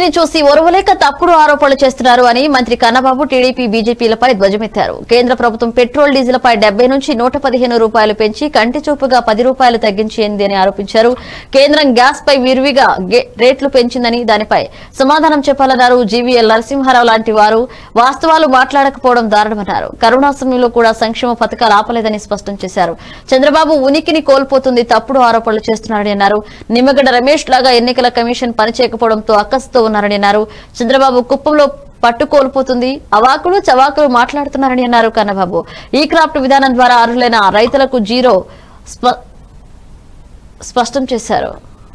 ని చూసి ఒరవలేక తప్పుడు ఆరోపణలు చేస్తున్నారు అని మంత్రి కన్నబాబు టీడీపీ బీజేపీలపై ధ్వజమెత్తారు కేంద్ర ప్రభుత్వం పెట్రోల్ డీజిల్ పై డెబ్బై నుంచి నూట పదిహేను రూపాయలు పెంచి కంటి చూపుగా పది రూపాయలు తగ్గించింది అని ఆరోపించారు కేంద్రం గ్యాస్ పై విరివిగా గే- రేట్లు పెంచిందని దానిపై సమాధానం చెప్పాలన్నారు జీవీఎల్ నరసింహారావు లాంటి వారు వాస్తవాలు మాట్లాడకపోవడం దారుణమన్నారు కరోనా సమయంలో కూడా సంక్షేమ పథకాలు ఆపలేదని స్పష్టం చేశారు చంద్రబాబు ఉనికిని కోల్పోతుంది తప్పుడు ఆరోపణలు చేస్తున్నారని అన్నారు నిమ్మగడ్డ రమేష్ లాగా ఎన్నికల కమిషన్ పనిచేయకపోవడంతో అక్కసుతో ఉన్నారని అన్నారు చంద్రబాబు కుప్పంలో పట్టు కోల్పోతుంది అవాకులు చవాకులు మాట్లాడుతున్నారని అన్నారు కన్నబాబు ఈ క్రాఫ్ట్ విధానం ద్వారా అర్హులైన రైతులకు జీరో స్ప- స్పష్టం చేశారు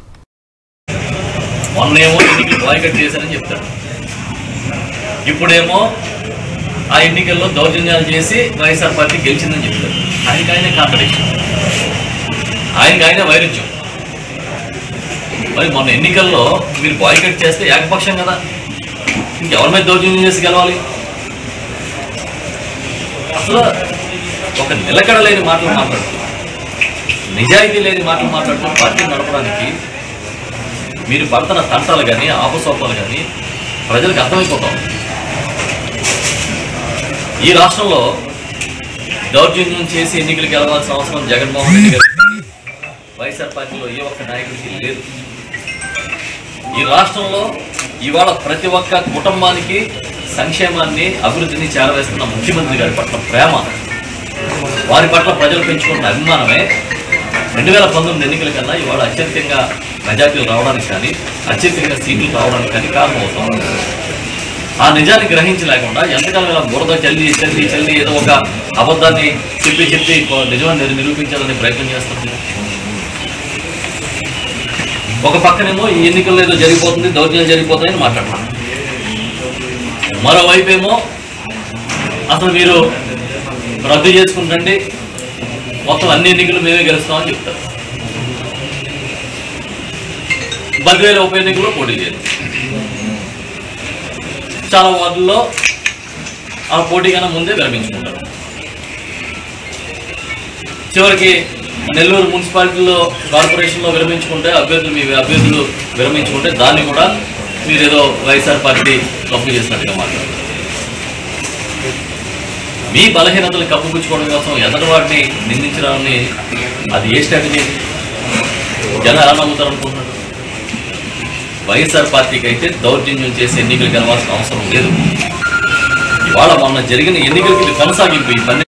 మొన్నేమో ఎన్నికలు బాయ్కట్ చేశారని చెప్తారు ఇప్పుడేమో ఆ ఎన్నికల్లో దౌర్జన్యాలు చేసి వైఎస్ఆర్ పార్టీ గెలిచిందని చెప్తారు ఆయనకి ఆయనే కాంట్రడిక్షన్ ఆయనకి ఆయనే వైరుధ్యం మరి మొన్న ఎన్నికల్లో మీరు బాయ్కట్ చేస్తే ఏకపక్షం కదా ఇంకెవరి మీద దౌర్జన్యం చేసి గెలవాలి అసలు ఒక నిలకడ లేని మాటలు మాట్లాడుతూ నిజాయితీ లేని మాటలు మాట్లాడుతూ పార్టీ నడపడానికి మీరు పడుతున్న తంటాలు కానీ ఆపసోపాలు కానీ ప్రజలకు అర్థమైపోతాం ఈ రాష్ట్రంలో దౌర్జన్యం చేసి ఎన్నికలకు గెలవాల్సిన అవసరం జగన్మోహన్ రెడ్డి గారికి కానీ వైఎస్ఆర్ పార్టీలో ఏ ఒక్క నాయకుడికి లేదు ఈ రాష్ట్రంలో ఇవాళ ప్రతి ఒక్క కుటుంబానికి సంక్షేమాన్ని అభివృద్ధిని చేరవేస్తున్న ముఖ్యమంత్రి గారి పట్ల ప్రేమ వారి పట్ల ప్రజలు పెంచుకున్న అభిమానమే రెండు వేల పంతొమ్మిది ఎన్నికల కన్నా ఇవాళ అత్యధికంగా మెజార్టీలు రావడానికి కానీ అత్యధికంగా సీట్లు రావడానికి కానీ కారణమవుతుంది ఆ నిజాన్ని గ్రహించలేకుండా ఎంతకాలం ఇలా బురద చల్లి చల్లి చల్లి ఏదో ఒక అబద్ధాన్ని చెప్పి చెప్పి కొ- నిజాన్ని నిరూపించాలని ప్రయత్నం చేస్తుంది ఒక పక్కనేమో ఈ ఎన్నికల్లో ఏదో జరిగిపోతుంది దౌర్జన్యం జరిగిపోతాయని మాట్లాడుతున్నాను మరోవైపు ఏమో అసలు మీరు రద్దు చేసుకుంటండి మొత్తం అన్ని ఎన్నికలు మేమే గెలుస్తామని చెప్తారు బద్వేల ఉప ఎన్నికల్లో పోటీ చేయదు చాలా వార్డుల్లో ఆ పోటీ కన్నా ముందే విరమించుకుంటారు చివరికి నెల్లూరు మున్సిపాలిటీలో కార్పొరేషన్లో విరమించుకుంటే అభ్యర్థులు మీ అభ్యర్థులు విరమించుకుంటే దాన్ని కూడా మీరు ఏదో వైఎస్ఆర్ పార్టీ తప్పు చేసినట్టుగా మాట్లాడారు మీ బలహీనతలు కప్పుపుచ్చుకోవడం కోసం ఎదటి వాటిని నిందించడాన్ని అది ఏ స్ట్రాటజీ జనం ఎలా నమ్ముతారు అనుకుంటున్నారు వైఎస్ఆర్ పార్టీకి అయితే దౌర్జన్యం చేసి ఎన్నికలు గెలవాల్సిన అవసరం లేదు ఇవాళ మొన్న జరిగిన ఎన్నికలకి ఇది కొనసాగింపు ఈ పన్నెండు